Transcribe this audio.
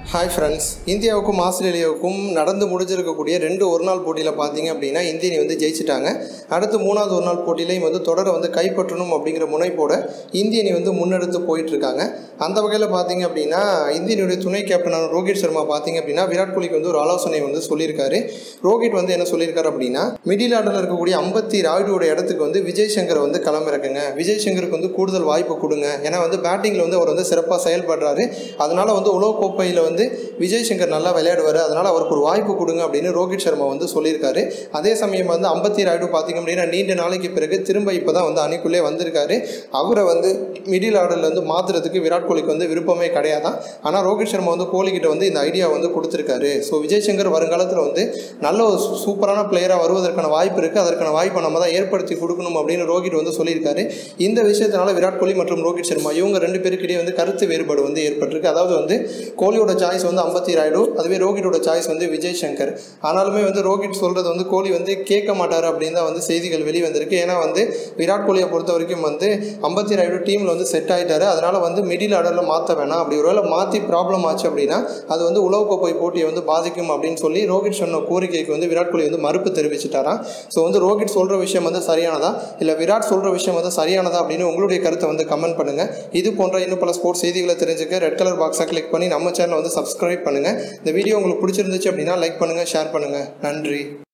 hi friends இந்தியாவுக்கும் ஆஸ்திரேலியாவுக்கும் நடந்து முடிஞ்சிருக்கக்கூடிய ரெண்டு ஒரு நாள் போட்டியில் பார்த்தீங்க அப்படின்னா இந்திய அணி வந்து ஜெயிச்சிட்டாங்க அடுத்து மூணாவது ஒரு நாள் போட்டியிலையும் வந்து தொடரை வந்து கைப்பற்றணும் அப்படிங்கிற முனைப்போட இந்திய அணி வந்து முன்னெடுத்து போயிட்டு இருக்காங்க அந்த வகையில் பார்த்தீங்க அப்படின்னா இந்திய அணியுடைய துணை கேப்டனான ரோஹித் சர்மா பார்த்தீங்க அப்படின்னா விராட் கோலிக்கு வந்து ஒரு ஆலோசனை வந்து சொல்லியிருக்காரு ரோஹித் வந்து என்ன சொல்லியிருக்காரு அப்படின்னா மிடில் ஆர்டரில் இருக்கக்கூடிய அம்பத்தி ராயுடுவோட இடத்துக்கு வந்து விஜய் சங்கரை வந்து களமிறக்குங்க விஜய் சங்கருக்கு வந்து கூடுதல் வாய்ப்பு கொடுங்க ஏன்னா வந்து பேட்டிங்கில் வந்து அவர் வந்து சிறப்பாக செயல்படுறாரு அதனால வந்து உலகக்கோப்பையில் வந்து விஜய் சங்கர் நல்லா விளையாடுவார் அதனால் அவருக்கு ஒரு வாய்ப்பு கொடுங்க அப்படின்னு ரோஹித் சர்மா வந்து சொல்லியிருக்காரு அதே சமயம் வந்து அம்பத்தி ராயுடு பார்த்திங்க அப்படின்னா நீண்ட நாளைக்கு பிறகு திரும்ப இப்போ தான் வந்து அணிக்குள்ளே வந்திருக்காரு அவரை வந்து மிடில் ஆர்டரில் வந்து மாற்றுறதுக்கு விராட் கோலிக்கு வந்து விருப்பமே கிடையாதான் ஆனால் ரோஹித் சர்மா வந்து கோலிக்கிட்ட வந்து இந்த ஐடியா வந்து கொடுத்துருக்காரு ஸோ விஜய் சங்கர் வருங்காலத்தில் வந்து நல்ல ஒரு சூ- சூப்பரான பிளேயராக வருவதற்கான வாய்ப்பு இருக்குது அதற்கான வாய்ப்பை நம்ம தான் ஏற்படுத்தி கொடுக்கணும் அப்படின்னு ரோஹித் வந்து சொல்லியிருக்காரு இந்த விஷயத்தினால விராட் கோலி மற்றும் ரோஹித் சர்மா இவங்க ரெண்டு பேருக்கிடையே வந்து கருத்து வேறுபாடு வந்து ஏற்பட்டிருக்கு அதாவது வந்து கோலியோட சாய்ஸ் வந்து அம்பத்தி ராயுடு அதுவே ரோஹிட்டோட சாய்ஸ் வந்து விஜய் சங்கர் ஆனாலுமே வந்து ரோஹித் சொல்கிறது வந்து கோலி வந்து கேட்க மாட்டார் அப்படின்னு தான் வந்து செய்திகள் வெளிவந்திருக்கு ஏன்னா வந்து விராட் கோலியை பொறுத்த வரைக்கும் வந்து அம்பத்தி ராயுடு டீமில் வந்து செட் ஆகிட்டாரு அதனால் வந்து மிடில் ஆர்டரில் மாற்ற வேணாம் அப்படி ஒருவேளை மாற்றி ப்ராப்ளம் ஆச்சு அப்படின்னா அது வந்து உலகக்கோப்பை போட்டியை வந்து பாதிக்கும் அப்படின்னு சொல்லி ரோஹித் சொன்ன கோரிக்கைக்கு வந்து விராட் கோலி வந்து மறுப்பு தெரிவிச்சிட்டாராம் ஸோ வந்து ரோஹித் சொல்கிற விஷயம் வந்து சரியானதா இல்லை விராட் சொல்கிற விஷயம் வந்து சரியானதா அப்படின்னு உங்களுடைய கருத்தை வந்து கமெண்ட் பண்ணுங்கள் இது போன்ற இன்னும் பல ஸ்போர்ட்ஸ் செய்திகளை தெரிஞ்சுக்க ரெட் கலர் பாக்ஸை கிளிக் பண்ணி நம்ம சேனலை வந்து சப்ஸ்கிரைப் பண்ணுங்கள் இந்த வீடியோ உங்களுக்கு பிடிச்சிருந்துச்சு அப்படின்னா லைக் பண்ணுங்கள் ஷேர் பண்ணுங்கள் நன்றி